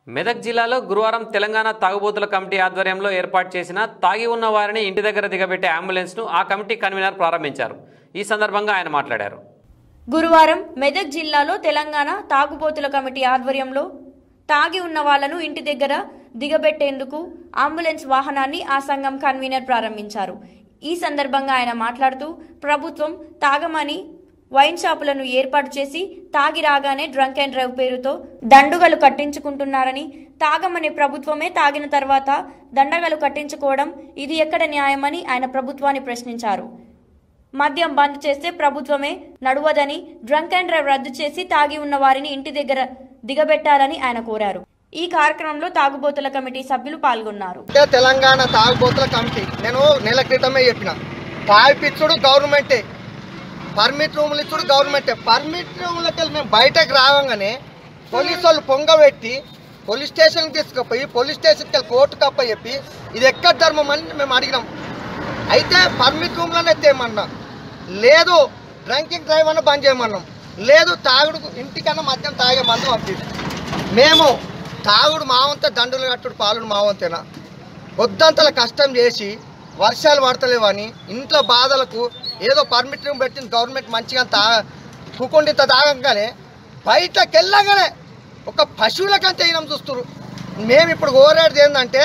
మెదక్ జిల్లాలో గురువారం తెలంగాణ తాగుబోతుల కమిటీ ఆధ్వర్యంలో ఏర్పాటు చేసిన తాగి ఉన్న వారిని ఇంటి దగ్గర దిగబెట్టే అంబులెన్స్ను ఆ కమిటీ కన్వీనర్ ప్రారంభించారు ఈ సందర్భంగా ఆయన మాట్లాడారు గురువారం మెదక్ జిల్లాలో తెలంగాణ తాగుబోతుల కమిటీ ఆధ్వర్యంలో తాగి ఉన్న వాళ్లను ఇంటి దగ్గర దిగబెట్టేందుకు అంబులెన్స్ వాహనాన్ని ఆ సంఘం కన్వీనర్ ప్రారంభించారు ఈ సందర్భంగా ఆయన మాట్లాడుతూ ప్రభుత్వం తాగమని వైన్ షాపులను ఏర్పాటు చేసి తాగి రాగానే డ్రంక్ అండ్ డ్రైవ్ పేరుతో దండుగలు కట్టించుకుంటున్నారని తాగమనే ప్రభుత్వమే తాగిన తర్వాత దండగలు కట్టించుకోవడం ఇది ఎక్కడ న్యాయమని ఆయన ప్రభుత్వాన్ని ప్రశ్నించారు మద్యం బంద్ చేస్తే ప్రభుత్వమే నడువదని డ్రంక్ అండ్ డ్రైవ్ రద్దు చేసి తాగి ఉన్న వారిని ఇంటి దగ్గర దిగబెట్టాలని ఆయన కోరారు ఈ కార్యక్రమంలో తాగుబోతుల కమిటీ సభ్యులు పాల్గొన్నారు అంటే తెలంగాణ తాగుబోతుల కమిటీ నేను నెల క్రితమే చెప్పిన తాగిపిచ్చుడు గవర్నమెంటే పర్మిట్ రూములు ఇచ్చుడు గవర్నమెంటే పర్మిట్ రూములకి వెళ్ళి మేము బయటకు రావంగానే పోలీసు వాళ్ళు పొంగబెట్టి పోలీస్ స్టేషన్కి తీసుకుపోయి పోలీస్ స్టేషన్కి వెళ్ళి కోర్టుకు అప్ప చెప్పి ఇది ఎక్కడ ధర్మం అని మేము అడిగినాం అయితే పర్మిట్ రూమ్లోనే తేమన్నా లేదు డ్రంకింగ్ డ్రైవ్ అన్న బంద్ చేయమన్నాం లేదు తాగుడు ఇంటికన్నా మద్యం తాగే మందు పంపింది మేము తాగుడు మావంత దండులు కట్టుడు పాలుడు మావంతేనా వద్దంతల కష్టం చేసి వర్షాలు పడతలేవని ఇంట్లో బాధలకు ఏదో పర్మిట్ రూమ్ పెట్టింది గవర్నమెంట్ మంచిగా తా తుకుండిత తాగంగానే బయటకు వెళ్ళగానే ఒక పశువులకంటే ఈయన చూస్తున్నారు మేము ఇప్పుడు కోరేది ఏంటంటే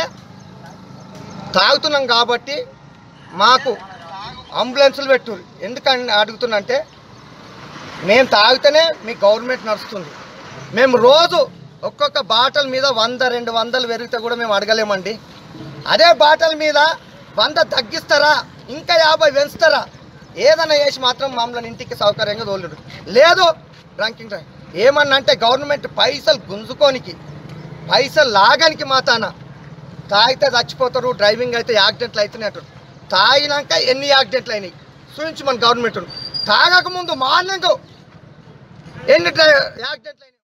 తాగుతున్నాం కాబట్టి మాకు అంబులెన్సులు పెట్టురు ఎందుకని అడుగుతున్నంటే మేము తాగితేనే మీ గవర్నమెంట్ నడుస్తుంది మేము రోజు ఒక్కొక్క బాటల్ మీద వంద రెండు వందలు పెరిగితే కూడా మేము అడగలేమండి అదే బాటల్ మీద వంద తగ్గిస్తారా ఇంకా యాభై పెంచుతారా ఏదైనా చేసి మాత్రం మమ్మల్ని ఇంటికి సౌకర్యంగా తోలుడు లేదు డ్రంకింగ్ డ్రైవ్ ఏమన్నా అంటే గవర్నమెంట్ పైసలు గుంజుకోనికి పైసలు లాగానికి మాతాన తాగితే చచ్చిపోతారు డ్రైవింగ్ అయితే యాక్సిడెంట్లు అవుతున్నాయి అంటారు తాగినాక ఎన్ని యాక్సిడెంట్లు అయినాయి చూపించు మన గవర్నమెంట్ తాగక ముందు మార్నింగ్ ఎన్ని డ్రై యాక్సిడెంట్లు అయినాయి